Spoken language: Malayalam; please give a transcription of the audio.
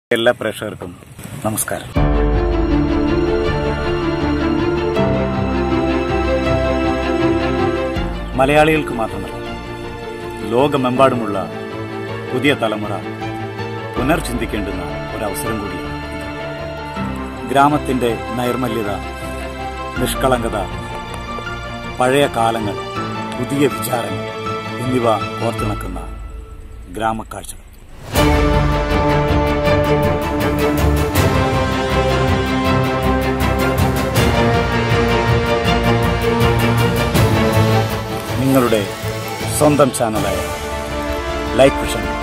എല്ലാ പ്രേക്ഷകർക്കും നമസ്കാരം മലയാളികൾക്ക് മാത്രമല്ല ലോകമെമ്പാടുമുള്ള പുതിയ തലമുറ പുനർചിന്തിക്കേണ്ടുന്ന ഒരവസരം കൂടിയാണ് ഗ്രാമത്തിന്റെ നൈർമല്യത നിഷ്കളങ്കത പഴയ കാലങ്ങൾ പുതിയ വിചാരങ്ങൾ എന്നിവ കോർത്തിണക്കുന്ന ഗ്രാമക്കാഴ്ചകൾ നിങ്ങളുടെ സ്വന്തം ചാനലായ ലൈഫ് വിഷൻ